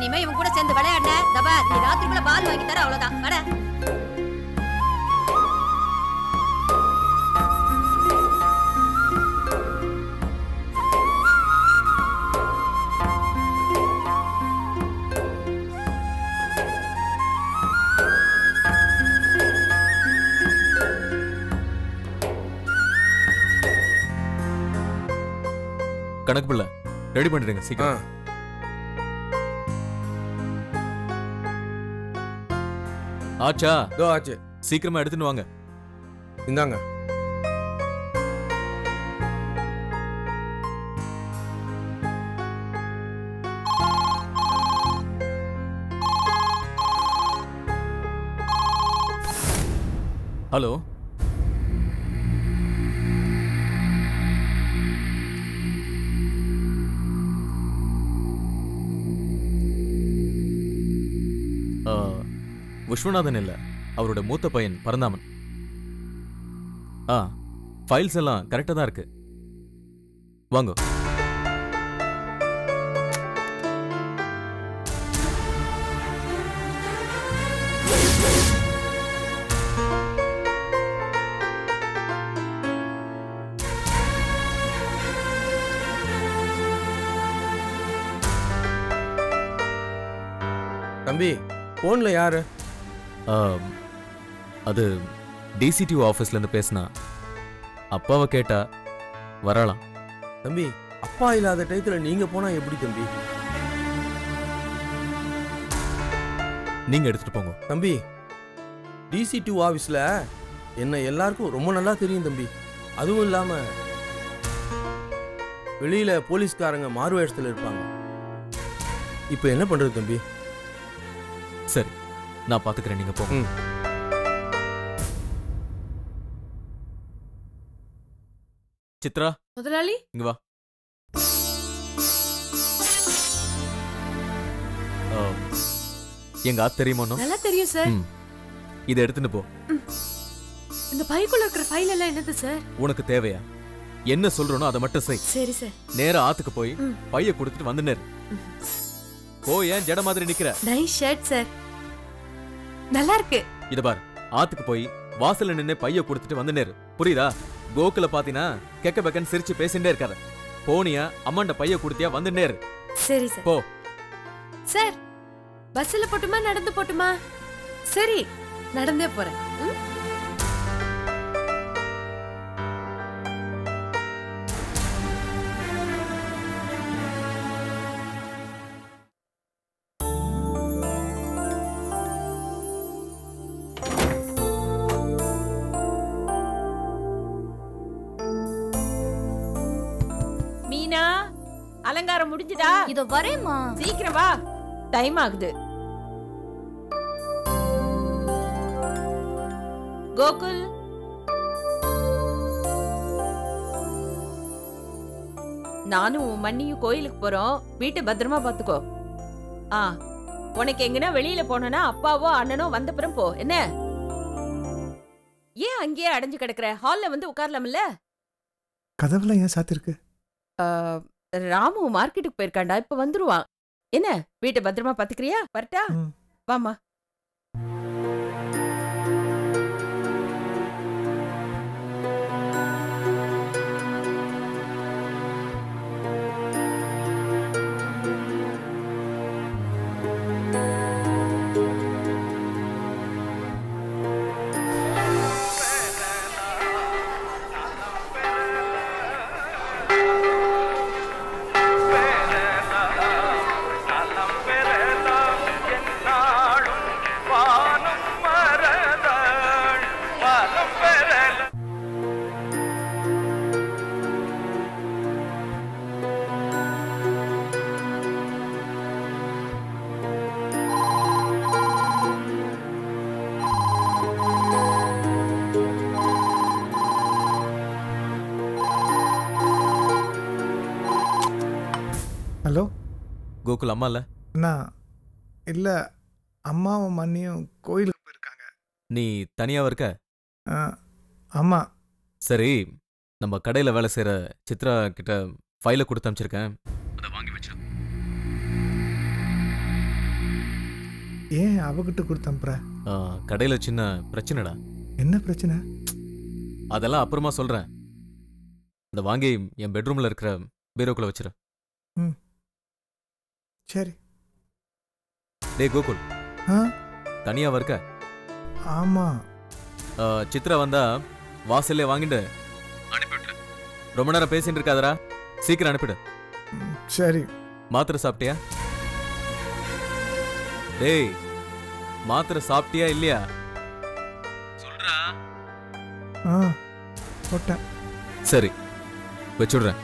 இனிமே இவன் கூட சேர்ந்து விளையாடுன தபா நீ ராத்திரிக்குள்ள பால் வாங்கி தர அவ்வளவுதான் வட கணக்கு பிள்ளை ரெடி பண்ணிடுங்க ஆ சீக்கிரம் ஆச்சா இதோ ஆச்சு சீக்கிரமா எடுத்துன்னு வாங்க இந்தாங்க ஹலோ ஆ, விஸ்வநாதன் இல்ல அவரோட மூத்த பையன் பரந்தாமன் ஆ ஃபைல்ஸ் எல்லாம் கரெக்டா தான் இருக்கு வாங்க தம்பி போன்ல யாரு ஆ, அது டிசிடிஓ ஆஃபீஸ்ல இருந்து பேசினா அப்பாவை கேட்டா வரலாம் தம்பி அப்பா இல்லாத டயத்துல நீங்க போனா எப்படி தம்பி நீங்க எடுத்துட்டு போங்க தம்பி டிசி டூ ஆஃபீஸில் என்ன எல்லாருக்கும் ரொம்ப நல்லா தெரியும் தம்பி அதுவும் இல்லாம வெளியில போலீஸ்காரங்க மாறு வேஷத்துல இருப்பாங்க இப்போ என்ன பண்றது தம்பி சரி நான் பாத்துக்கிறேன் நீங்க போங்க ம். சித்ரா முதலாளி இங்க வா ஆ, எங்க ஆத் தெரியுமா இன்னும்? நல்லா தெரியும் சார் ம் இதை எடுத்துட்டு போ இந்த பைக்குள்ள இருக்கிற ஃபைல் எல்லாம் என்னது சார் உனக்கு தேவையா என்ன சொல்றனோ அதை மட்டும் செய் சரி சார் நேரா ஆத்துக்கு போய் ம். பைய கொடுத்துட்டு வந்து நேரு போ ஏன் ஜட மாதிரி நிக்கிற நைஸ் ஷர்ட் சார் நல்லா இருக்கு இத பார் ஆத்துக்கு போய் வாசல்ல நின்னு பைய கொடுத்துட்டு வந்து நேரு புரியுதா கோகுல பாத்தீனா கெக்க பெக்கன்னு சிரிச்சு பேசிட்டே இருக்காத போனியா அம்மாண்ட பைய கொடுத்தியா வந்து நேரு சரி சார் போ சார் பஸ்ல போட்டுமா நடந்து போட்டுமா சரி நடந்தே போறேன் ம்? மீனா அலங்காரம் முடிஞ்சுதா இதோ வரேம்மா சீக்கிரம் வா டைம் ஆகுது கோகுல் நானும் உன் மண்ணியும் கோயிலுக்கு போறோம் வீட்டை பத்திரமா பாத்துக்கோ ஆ உனக்கு எங்கன்னா வெளியில போனனா அப்பாவோ அண்ணனோ வந்தப்புறம் போ என்ன ஏன் அங்கேயே அடைஞ்சு கிடக்குற ஹால்ல வந்து உட்காரலாம்ல கதவுல ஏன் சாத்திருக்கு ஆ, ராமு மார்க்கெட்டுக்கு போயிருக்காண்டா இப்ப வந்துருவான் என்ன வீட்டை பத்திரமா பாத்துக்கிறியா வரட்டா ம். வாமா ஹலோ கோகுல் அம்மா இல்ல அண்ணா இல்லை அம்மாவும் மண்ணியும் கோயிலுக்கு போயிருக்காங்க நீ தனியாவா இருக்க ஆ, ஆமாம் சரி நம்ம கடையில வேலை செய்யற சித்ரா கிட்ட ஃபைல கொடுத்து அனுப்பிச்சிருக்கேன் அதை வாங்கி வச்சிரு ஏன் அவகிட்ட கொடுத்து அனுப்புற ஆ, கடையில சின்ன பிரச்சனைடா என்ன பிரச்சனை அதெல்லாம் அப்புறமா சொல்றேன் இந்த வாங்கி என் பெட்ரூம்ல இருக்கிற பீரோக்குள்ள வச்சிரு சரி டேய் கோகுல் ஆ தனியா இருக்க ஆமாம் ஆ, சித்ரா வந்தா வாசல்லே வாங்கிட்டு அனுப்பிவிட்டு ரொம்ப நேரம் பேசிட்டு இருக்காதடா சீக்கிரம் அனுப்பிடு ம், சரி மாத்திரை சாப்பிட்டியா டேய் மாத்திரை சாப்பிட்டியா இல்லையா சொல்றா ஆ போட்டேன் சரி வச்சுடுறேன்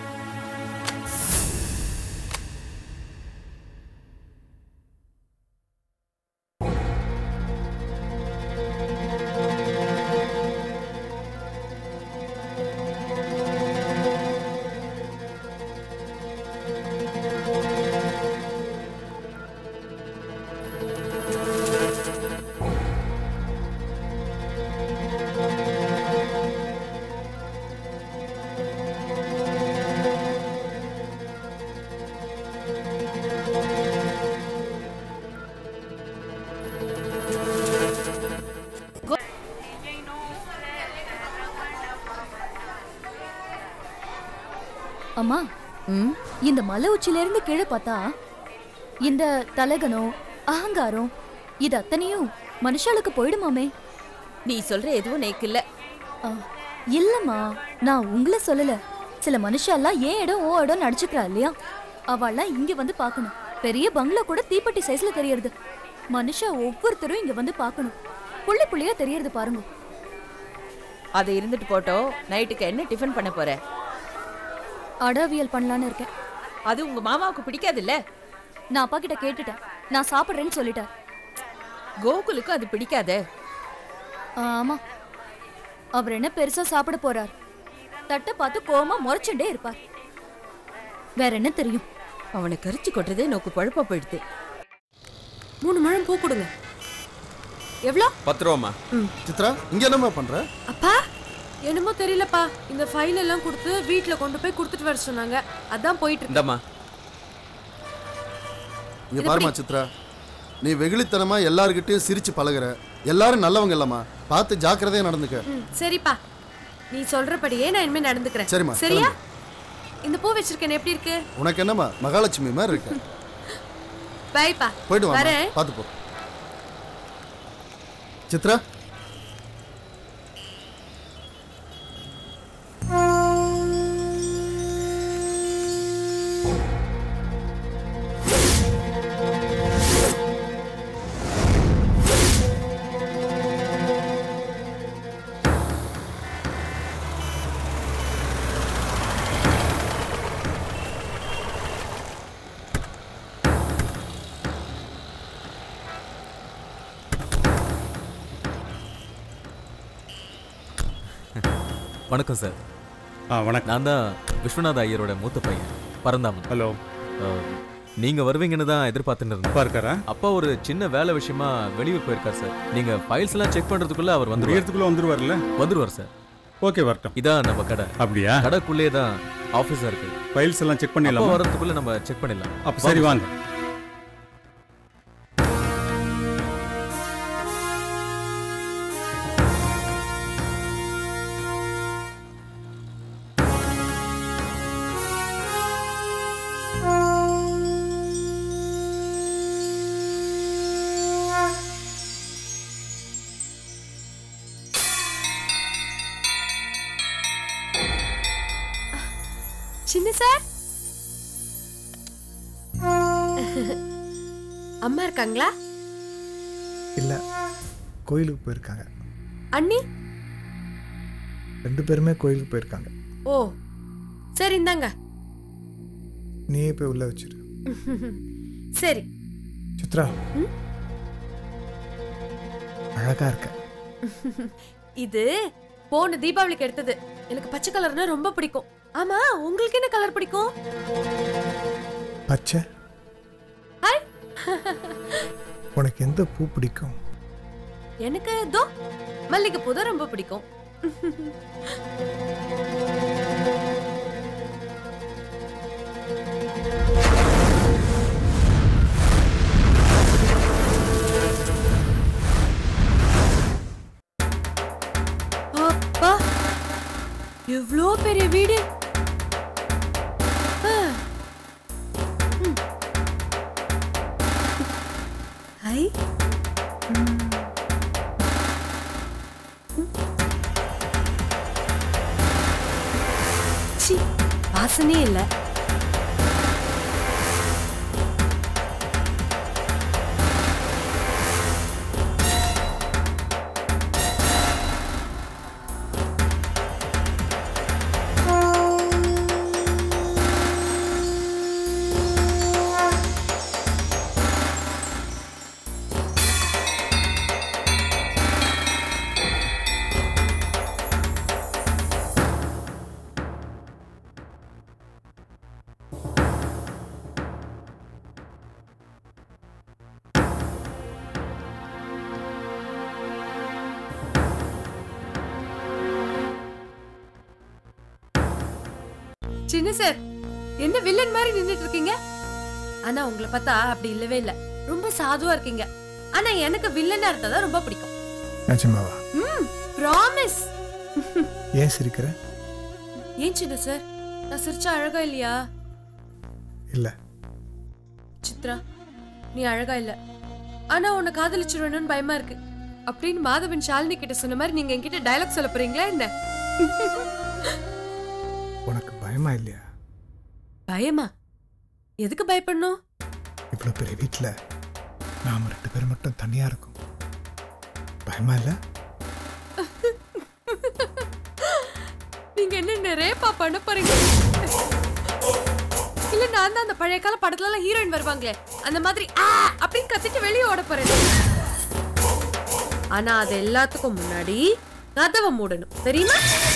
அம்மா இந்த மலை உச்சில இருந்து கீழே பார்த்தா இந்த தலகனம் அகங்காரம் இது அத்தனையும் மனுஷாளுக்கு போயிடுமாமே நீ சொல்ற எதுவும் நேக்கு இல்ல ஆ, இல்லம்மா நான் உங்களை சொல்லல சில மனுஷாலாம் ஏன் இடம் ஓ இடம் நடிச்சுக்கிறா இல்லையா அவள்லாம் இங்க வந்து பார்க்கணும் பெரிய பங்களா கூட தீப்பெட்டி சைஸ்ல தெரியறது மனுஷா ஒவ்வொருத்தரும் இங்க வந்து பார்க்கணும் புள்ளி புள்ளியா தெரியறது பாருங்க அது இருந்துட்டு போட்டோம் நைட்டுக்கு என்ன டிஃபன் பண்ண போற அடாவியல் பண்ணலான்னு இருக்கேன் அது உங்க மாமாவுக்கு பிடிக்காதுல்ல நான் அப்பா கிட்ட கேட்டுட்டேன் நான் சாப்பிட்றேன்னு சொல்லிட்டார் கோகுலுக்கும் அது பிடிக்காதே ஆமா அவர் என்ன பெருசா சாப்பிட போறார் தட்டை பார்த்து கோவமா முறைச்சுட்டே இருப்பார் வேற என்ன தெரியும் அவனை கரிச்சு கொட்டுறதே நோக்கு பழுப்பா போயிடுது மூணு முழம் பூ கொடுங்க எவ்வளோ பத்து ரூபாம்மா சித்ரா இங்க என்னம்மா பண்ற அப்பா என்னமோ தெரியலப்பா இந்த ஃபைல் எல்லாம் கொடுத்து வீட்ல கொண்டு போய் கொடுத்துட்டு வர சொன்னாங்க அதான் போயிட்டு இருக்கு இந்தம்மா இங்க பாருமா சித்ரா நீ வெகுளித்தனமா எல்லார்கிட்டயும் சிரிச்சு பழகுற எல்லாரும் நல்லவங்க இல்லம்மா பார்த்து ஜாக்கிரதையா நடந்துக்க ம், சரிப்பா நீ சொல்றபடியே நான் இனிமே நடந்துக்கிறேன் சரிம்மா, சரியா இந்த பூ வச்சிருக்கேன் எப்படி இருக்கு உனக்கு என்னம்மா மகாலட்சுமி மாதிரி இருக்க பைப்பா போயிட்டு வா வரேன் பார்த்து போ சித்ரா வணக்கம் சார் ஆ வணக்கம் நான் தான் விஸ்வநாத ஐயரோட மூத்த பையன் பரந்தாமன் ஹலோ அஹ், நீங்க வருவீங்கன்னு தான் எதிர்பார்த்துட்டு இருந்தேன் அப்பா இருக்காரா அப்பா ஒரு சின்ன வேலை விஷயமா வெளியூர் போயிருக்கார் சார் நீங்க ஃபைல்ஸ் எல்லாம் செக் பண்றதுக்குள்ள அவர் வந்துருவார் முடியறதுக்குள்ள வந்துருவார்ல வந்துருவார் சார் ஓகே வரட்டும் இதான் நம்ம கடை அப்படியா கடைக்குள்ளே தான் ஆஃபீஸா இருக்கு ஃபைல்ஸ் எல்லாம் செக் அப்பா பண்ணிடலாமா வரதுக்குள்ள நம்ம செக் பண்ணிடலாம் அப்ப சரி வாங்க சின்ன சார் அம்மா இருக்காங்களா இல்லை கோயிலுக்கு போயிருக்காங்க அண்ணி ரெண்டு பேருமே கோயிலுக்கு போயிருக்காங்க ஓ சரி இந்தாங்க நீயே போய் உள்ள வச்சிரு சரி சித்ரா அழகா இருக்க இது போன தீபாவளிக்கு எடுத்தது எனக்கு பச்சை கலர்னா ரொம்ப பிடிக்கும் ஆமா உங்களுக்கு என்ன கலர் பிடிக்கும் பச்சை ஹாய் உனக்கு எந்த பூ பிடிக்கும் எனக்கு தோ மல்லிகைப்பூ தான் ரொம்ப பிடிக்கும் எவ்வளோ பெரிய வீடு ஆ. ம். ஐ ம். சி வாசனையே இல்லை சின்ன சார் என்ன வில்லன் மாதிரி நின்னுட்டு இருக்கீங்க ஆனா உங்களை பார்த்தா அப்படி இல்லவே இல்ல ரொம்ப சாதுவா இருக்கீங்க ஆனா எனக்கு வில்லனா இருந்தா தான் ரொம்ப பிடிக்கும் நிஜமாவா ம் ப்ராமிஸ் ஏன் சிரிக்கிற ஏன் சின்ன சார் நான் சிரிச்சா அழகா இல்லையா இல்ல சித்ரா நீ அழகா இல்ல ஆனா உன்னை காதலிச்சிருவேணும்னு பயமா இருக்கு அப்படின்னு மாதவன் ஷாலினி கிட்ட சொன்ன மாதிரி நீங்க என்கிட்ட டயலாக் சொல்ல போறீங்களா என்ன உனக்கு பயமா இல்லையா பயமா எதுக்கு பயப்படணும் இவ்வளோ பெரிய வீட்டில் நாம ரெண்டு பேரும் மட்டும் தனியா இருக்கும் பயமா இல்ல நீங்க என்ன ரேப்பா பண்ண போறீங்க இல்ல நான் தான் அந்த பழைய கால படத்துல எல்லாம் ஹீரோயின் வருவாங்களே அந்த மாதிரி ஆ அப்படின்னு கத்திட்டு வெளியே ஓட போறேன் ஆனா அது எல்லாத்துக்கும் முன்னாடி கதவை மூடணும் தெரியுமா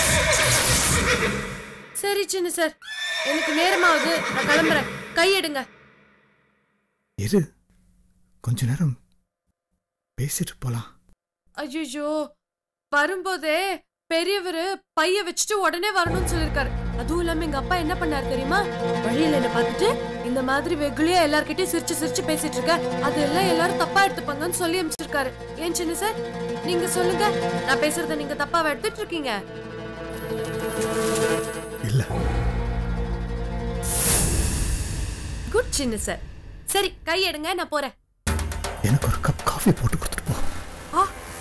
சரி சின்ன சார் எனக்கு நேரமாகுது நான் கிளம்புறேன் கை எடுங்க இரு கொஞ்ச நேரம் பேசிட்டு போலாம் ஐயோ வரும்போதே பெரியவர் பைய வச்சுட்டு உடனே வரணும்னு சொல்லிருக்காரு அதுவும் இல்லாம எங்க அப்பா என்ன பண்ணாரு தெரியுமா வழியில என்ன பார்த்துட்டு இந்த மாதிரி வெகுளியா எல்லார்கிட்டயும் சிரிச்சு சிரிச்சு பேசிட்டு இருக்க அதெல்லாம் எல்லாரும் தப்பா எடுத்துப்பாங்கன்னு சொல்லி அனுப்பிச்சிருக்காரு ஏன் சின்ன சார் நீங்க சொல்லுங்க நான் பேசுறத நீங்க தப்பாவா எடுத்துட்டு இருக்கீங்க இல்ல குட் சின்ன சார் சரி கை எடுங்க நான் போறேன் எனக்கு ஒரு கப் காஃபி போட்டு கொடுத்துட்டு போ ஆ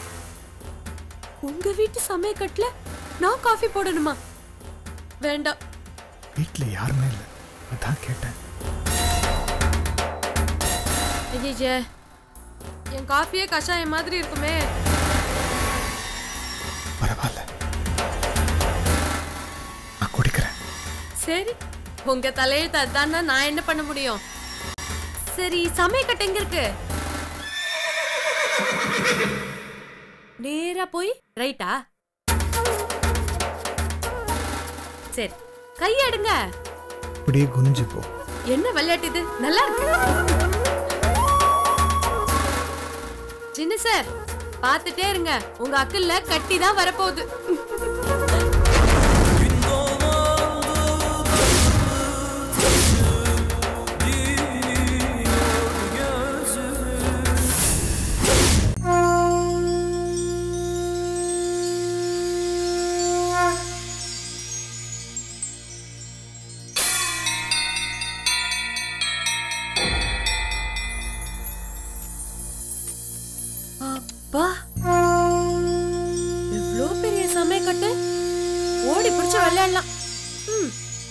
உங்க வீட்டு சமயக்கட்டுல நான் காஃபி போடணுமா வேண்டாம் வீட்டில் யாருமே இல்லை அதான் கேட்டேன் ஐயே என் காஃபியே கஷாயம் மாதிரி இருக்குமே பரவாயில்ல நான் குடிக்கிறேன் சரி உங்க தலையெழுத்து அதான்னா நான் என்ன பண்ண முடியும் சரி சமயக்கட்டு எங்க இருக்கு நேரா போய் ரைட்டா சரி கையெடுங்க இப்படியே குனிஞ்சு போ என்ன விளையாட்டு இது நல்லா இருக்கு சின்ன சார் பார்த்துட்டே இருங்க உங்க அக்கல்ல கட்டி தான் வரப்போகுது அப்பா எவ்வளோ பெரிய சமயக்கட்டு ஓடி பிடிச்சு விளையாடலாம் ம்.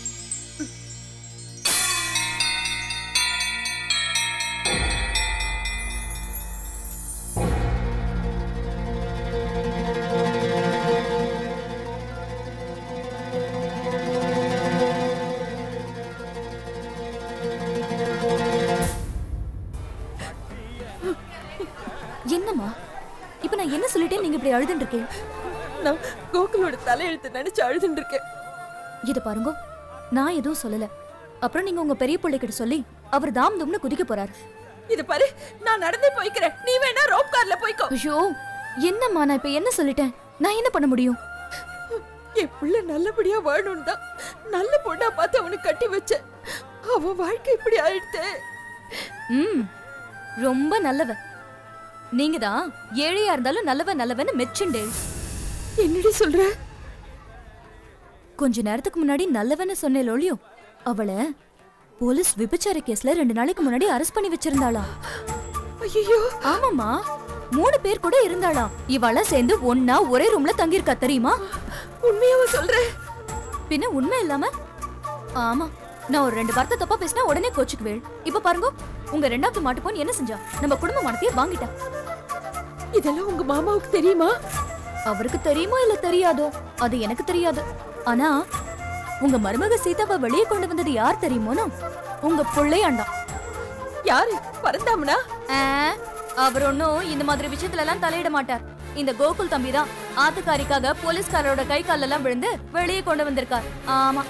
என்னம்மா இப்ப நான் என்ன சொல்லிட்டேன் நீங்க இப்படி அழுதுன்னு இருக்கேன் நான் கோகுலோட தலையெழுத்து நினைச்சு அழுதுன்னு இருக்கேன் இத பாருங்க நான் எதுவும் சொல்லல அப்புறம் நீங்க உங்க பெரிய பிள்ளைகிட்ட சொல்லி அவர் தாம் தும்னு குதிக்க போறாரு இது பாரு நான் நடந்தே போய்க்கிறேன் நீ வேணா ரோப் கார்ல போய்க்கோ ஐயோ என்னம்மா நான் இப்ப என்ன சொல்லிட்டேன் நான் என்ன பண்ண முடியும் என் பிள்ளை நல்லபடியா வாழணும்னு தான் நல்ல பொண்ணா பார்த்து அவனுக்கு கட்டி வச்சேன் அவன் வாழ்க்கை இப்படி ஆயிடுத்து ம் ரொம்ப நல்லவ நீங்க தான் ஏழையா இருந்தாலும் நல்லவ நல்லவன்னு மெச்சுண்டே என்னடி சொல்ற கொஞ்ச நேரத்துக்கு முன்னாடி நல்லவன்னு சொன்னேன் ஒழியும் அவளை போலீஸ் விபச்சார கேஸ்ல ரெண்டு நாளைக்கு முன்னாடி அரெஸ்ட் பண்ணி வச்சிருந்தாளா ஐயோ ஆமாமா மூணு பேர் கூட இருந்தாளாம் இவள சேர்ந்து ஒன்னா ஒரே ரூம்ல தங்கியிருக்கா தெரியுமா உண்மையாவ சொல்ற பின்ன உண்மை இல்லாம ஆமா நான் ஒரு ரெண்டு வார்த்தை தப்பா பேசினா உடனே கோச்சுக்குவேள் இப்ப பாருங்க உங்க ரெண்டாவது மாட்டு பொண்ணு என்ன செஞ்சா நம்ம குடும்ப மனத்தையே வாங்கிட்டா இதெல்லாம் உங்க மாமாவுக்கு தெரியுமா அவருக்கு தெரியுமோ இல்ல தெரியாதோ அது எனக்கு தெரியாது ஆனா உங்க மருமக சீதாவை வெளியே கொண்டு வந்தது யார் தெரியுமோனா உங்க புள்ளையாண்டா யாரு பரந்தாமனா அவர் ஒன்னும் இந்த மாதிரி விஷயத்துல எல்லாம் தலையிட மாட்டார் இந்த கோகுல் தம்பி தான் ஆத்துக்காரிக்காக போலீஸ்காரரோட கை காலெல்லாம் விழுந்து வெளியே கொண்டு வந்திருக்கார் ஆமா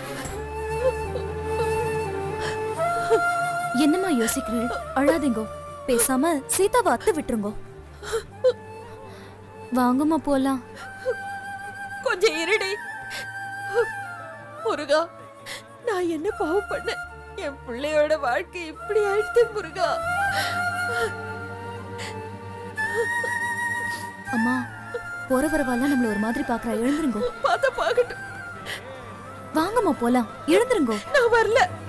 என்னம்மா யோசிக்கிறீள் அழாதீங்கோ பேசாம சீதாவை அத்து விட்டுருங்கோ வாங்கம்மா போலாம் கொஞ்சம் இருடி முருகா நான் என்ன பாவம் பண்ணேன் என் பிள்ளையோட வாழ்க்கை இப்படி ஆயிடுத்து முருகா அம்மா போற வரவாலாம் நம்மள ஒரு மாதிரி பாக்குறா எழுந்துருங்கோ பார்த்தா பாக்கட்டும் வாங்கம்மா போலாம் எழுந்துருங்கோ நான் வரல